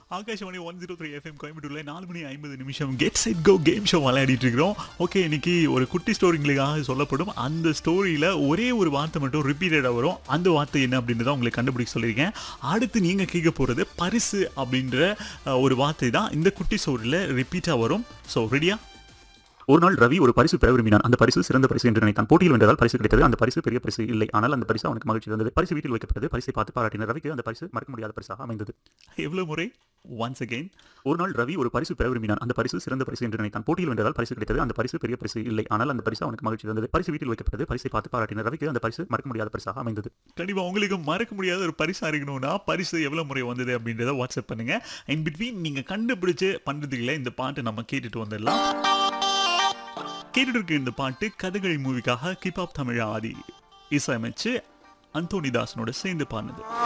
Akashvani one zero three FM கோயம்புத்தூர்ல நாலு மணி ஐம்பது நிமிஷம் get set go game show விளையாடிட்டு இருக்கிறோம் ஓகே இன்னைக்கு ஒரு குட்டி ஸ்டோரிங்களுக்காக சொல்லப்படும் அந்த ஸ்டோரியில ஒரே ஒரு வார்த்தை மட்டும் ரிப்பீட்டடாக வரும் அந்த வார்த்தை என்ன அப்படின்றத உங்களுக்கு கண்டுபிடிக்க சொல்லியிருக்கேன் அடுத்து நீங்க கேட்க போறது பரிசு அப்படின்ற அஹ், ஒரு வார்த்தை தான் இந்த குட்டி ஸ்டோரியில ரிப்பீட்டாக வரும் ஸோ ரெடியா ஒரு நாள் ரவி ஒரு பரிசு பெற விரும்பினான் அந்த பரிசு சிறந்த பரிசு என்று நினைத்தான் போட்டியில் வென்றதால் பரிசு கிடைத்தது அந்த பரிசு பெரிய பரிசு இல்லை ஆனால் அந்த பரிசு அவனுக்கு மகிழ்ச்சி தந்தது பரிசு வீட்டில் வைக்கப்பட்டது பரிசை பார்த்து பாராட்டினார் ரவிக்கு அந்த பரிசு மறக்க முடியாத பரிசாக அமைந்தது எவ்வளவு முறை ஒன்ஸ் அகைன் ஒரு நாள் ரவி ஒரு பரிசு பெற விரும்பினான் அந்த பரிசு சிறந்த பரிசு என்று நினைத்தான் போட்டியில் வென்றதால் பரிசு கிடைத்தது அந்த பரிசு பெரிய பரிசு இல்லை ஆனால் அந்த பரிசு அவனுக்கு மகிழ்ச்சி தந்தது பரிசு வீட்டில் வைக்கப்பட்டது பரிசை பார்த்து பாராட்டினார் ரவிக்கு அந்த பரிசு மறக்க முடியாத பரிசாக அமைந்தது கண்டிப்பா உங்களுக்கு மறக்க முடியாத ஒரு பரிசா இருக்கணும்னா பரிசு எவ்வளவு முறை வந்தது அப்படின்றத வாட்ஸ்அப் பண்ணுங்க இன் பிட்வீன் நீங்க கண்டுபிடிச்சு பண்றதுக்குள்ள இந்த பாட்டு நம்ம கேட்டுட்டு வந்துடலாம் கேட்டுட்டு இருக்க இந்த பாட்டு கதகளி மூவிக்காக கிப் ஆப் தமிழ் ஆதி இசையமைச்சு அந்தோனி தாசனோட சேர்ந்து பாடினது